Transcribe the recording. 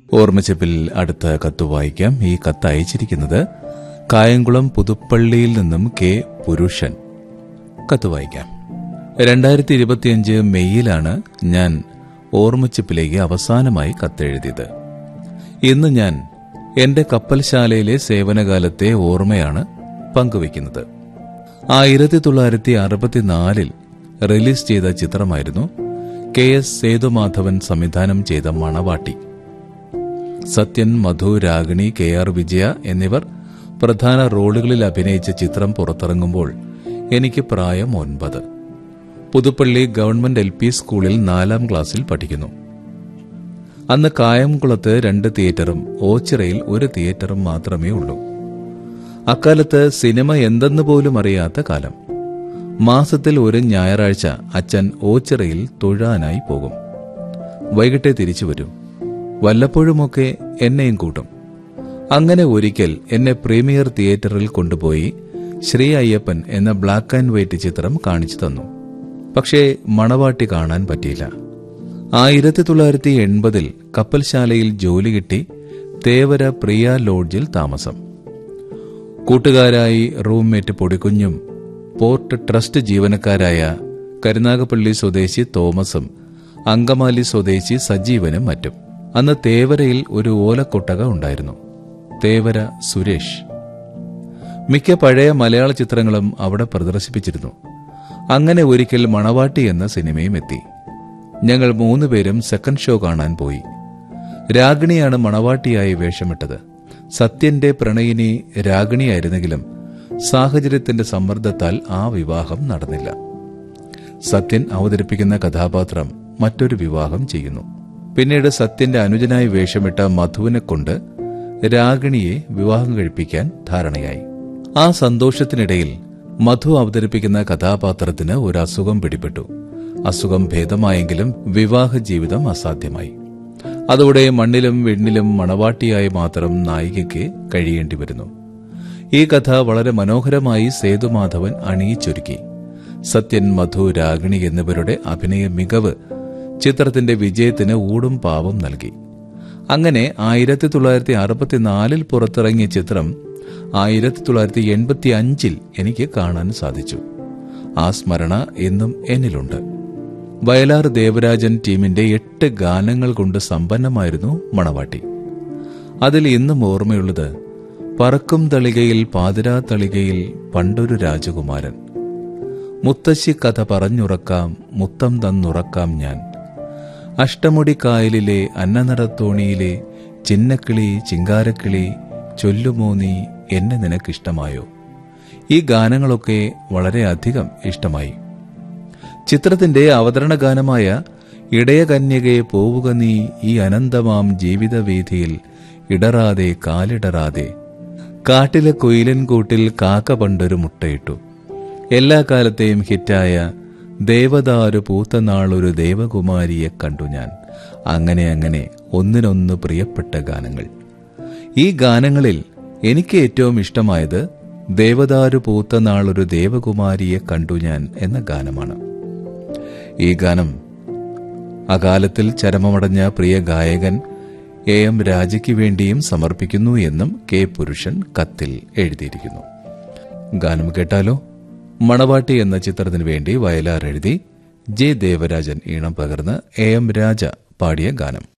ഓർമ്മച്ചപ്പിൽ അടുത്ത കത്ത് വായിക്കാം ഈ കത്ത് അയച്ചിരിക്കുന്നത് കായംകുളം പുതുപ്പള്ളിയിൽ നിന്നും കെ പുരുഷൻ കത്ത് വായിക്കാം രണ്ടായിരത്തി ഇരുപത്തിയഞ്ച് മെയ്യിലാണ് ഞാൻ ഓർമ്മച്ചപ്പിലേക്ക് അവസാനമായി കത്തെഴുതിയത് ഇന്ന് ഞാൻ എന്റെ കപ്പൽശാലയിലെ സേവനകാലത്തെ ഓർമ്മയാണ് പങ്കുവയ്ക്കുന്നത് ആയിരത്തി തൊള്ളായിരത്തി അറുപത്തിനാലിൽ റിലീസ് ചെയ്ത ചിത്രമായിരുന്നു കെ എസ് സേതുമാധവൻ സംവിധാനം ചെയ്ത മണവാട്ടി സത്യൻ മധു രാഗിണി കെ ആർ വിജയ എന്നിവർ പ്രധാന റോളുകളിൽ അഭിനയിച്ച ചിത്രം പുറത്തിറങ്ങുമ്പോൾ എനിക്ക് പ്രായം ഒൻപത് പുതുപ്പള്ളി ഗവൺമെന്റ് എൽ പി സ്കൂളിൽ നാലാം ക്ലാസ്സിൽ പഠിക്കുന്നു അന്ന് കായംകുളത്ത് രണ്ട് തിയേറ്ററും ഓച്ചിറയിൽ ഒരു തിയേറ്ററും മാത്രമേ ഉള്ളൂ അക്കാലത്ത് സിനിമ എന്തെന്ന് പോലും അറിയാത്ത കാലം മാസത്തിൽ ഒരു ഞായറാഴ്ച അച്ഛൻ ഓച്ചിറയിൽ തൊഴാനായി പോകും വൈകിട്ടേ തിരിച്ചു വരും വല്ലപ്പോഴുമൊക്കെ എന്നെയും കൂട്ടും അങ്ങനെ ഒരിക്കൽ എന്നെ പ്രീമിയർ തിയേറ്ററിൽ കൊണ്ടുപോയി ശ്രീ അയ്യപ്പൻ എന്ന ബ്ലാക്ക് ആൻഡ് വൈറ്റ് ചിത്രം കാണിച്ചു തന്നു പക്ഷേ മണവാട്ടി കാണാൻ പറ്റിയില്ല ആയിരത്തി തൊള്ളായിരത്തി എൺപതിൽ കപ്പൽശാലയിൽ ജോലി കിട്ടി തേവര പ്രിയ ലോഡ്ജിൽ താമസം കൂട്ടുകാരായി റൂംമേറ്റ് പൊടിക്കുഞ്ഞും പോർട്ട് ട്രസ്റ്റ് ജീവനക്കാരായ കരുനാഗപ്പള്ളി സ്വദേശി തോമസും അങ്കമാലി സ്വദേശി സജീവനും മറ്റും അന്ന് തേവരയിൽ ഒരു ഓലക്കൊട്ടക ഉണ്ടായിരുന്നു തേവര സുരേഷ് മിക്ക പഴയ മലയാള ചിത്രങ്ങളും അവിടെ പ്രദർശിപ്പിച്ചിരുന്നു അങ്ങനെ ഒരിക്കൽ മണവാട്ടി എന്ന സിനിമയും എത്തി ഞങ്ങൾ മൂന്നുപേരും സെക്കൻഡ് ഷോ കാണാൻ പോയി രാഗിണിയാണ് മണവാട്ടിയായി വേഷമിട്ടത് സത്യന്റെ പ്രണയിനി രാഗിണിയായിരുന്നെങ്കിലും സാഹചര്യത്തിന്റെ സമ്മർദ്ദത്താൽ ആ വിവാഹം നടന്നില്ല സത്യൻ അവതരിപ്പിക്കുന്ന കഥാപാത്രം മറ്റൊരു വിവാഹം ചെയ്യുന്നു പിന്നീട് സത്യന്റെ അനുജനായി വേഷമിട്ട മധുവിനെ കൊണ്ട് രാഗിണിയെ വിവാഹം കഴിപ്പിക്കാൻ ധാരണയായി ആ സന്തോഷത്തിനിടയിൽ മധു അവതരിപ്പിക്കുന്ന കഥാപാത്രത്തിന് ഒരു അസുഖം പിടിപെട്ടു അസുഖം ഭേദമായെങ്കിലും വിവാഹ ജീവിതം അസാധ്യമായി അതോടെ മണ്ണിലും വെണ്ണിലും മണവാട്ടിയായി മാത്രം നായികയ്ക്ക് കഴിയേണ്ടി വരുന്നു ഈ കഥ വളരെ മനോഹരമായി സേതുമാധവൻ അണിയിച്ചൊരുക്കി സത്യൻ മധു രാഗിണി എന്നിവരുടെ അഭിനയ മികവ് ചിത്രത്തിന്റെ വിജയത്തിന് ഊടും പാവം നൽകി അങ്ങനെ ആയിരത്തി തൊള്ളായിരത്തി അറുപത്തിനാലിൽ പുറത്തിറങ്ങിയ ചിത്രം ആയിരത്തി തൊള്ളായിരത്തി എൺപത്തി അഞ്ചിൽ എനിക്ക് കാണാൻ സാധിച്ചു ആ സ്മരണ എന്നും എന്നിലുണ്ട് വയലാർ ദേവരാജൻ ടീമിന്റെ എട്ട് ഗാനങ്ങൾ കൊണ്ട് സമ്പന്നമായിരുന്നു മണവാട്ടി അതിൽ ഇന്നും ഓർമ്മയുള്ളത് പറക്കും തളികയിൽ പാതിരാ തളികയിൽ പണ്ടൊരു രാജകുമാരൻ മുത്തശ്ശി കഥ പറഞ്ഞുറക്കാം മുത്തം തന്നുറക്കാം ഞാൻ അഷ്ടമുടി കായലിലെ അന്നനടത്തോണിയിലെ ചിന്നക്കിളി ചിങ്കാരക്കിളി ചൊല്ലുമോ നീ എന്നെ നിനക്കിഷ്ടമായോ ഈ ഗാനങ്ങളൊക്കെ വളരെയധികം ഇഷ്ടമായി ചിത്രത്തിന്റെ അവതരണ ഗാനമായ ഇടയകന്യകയെ പോവുക നീ ഈ അനന്തമാം ജീവിതവീഥിയിൽ ഇടറാതെ കാലിടറാതെ കാട്ടിലെ കൊയിലൻ കൂട്ടിൽ കാക്ക പണ്ടൊരു മുട്ടയിട്ടു എല്ലാ കാലത്തെയും ഹിറ്റായ ദേവദാരു പൂത്ത നാളൊരു ദേവകുമാരിയെ കണ്ടു ഞാൻ അങ്ങനെ അങ്ങനെ ഒന്നിനൊന്ന് പ്രിയപ്പെട്ട ഗാനങ്ങൾ ഈ ഗാനങ്ങളിൽ എനിക്ക് ഏറ്റവും ഇഷ്ടമായത് ദേവദാരു പൂത്ത നാളൊരു ദേവകുമാരിയെ കണ്ടു ഞാൻ എന്ന ഗാനമാണ് ഈ ഗാനം അകാലത്തിൽ ചരമമടഞ്ഞ പ്രിയ ഗായകൻ എ എം രാജയ്ക്ക് വേണ്ടിയും സമർപ്പിക്കുന്നു എന്നും കെ പുരുഷൻ കത്തിൽ എഴുതിയിരിക്കുന്നു ഗാനം കേട്ടാലോ മണവാട്ടി എന്ന ചിത്രത്തിനു വേണ്ടി വയലാർ എഴുതി ജെ ദേവരാജൻ ഈണം പകർന്ന് എ എം രാജ പാടിയ ഗാനം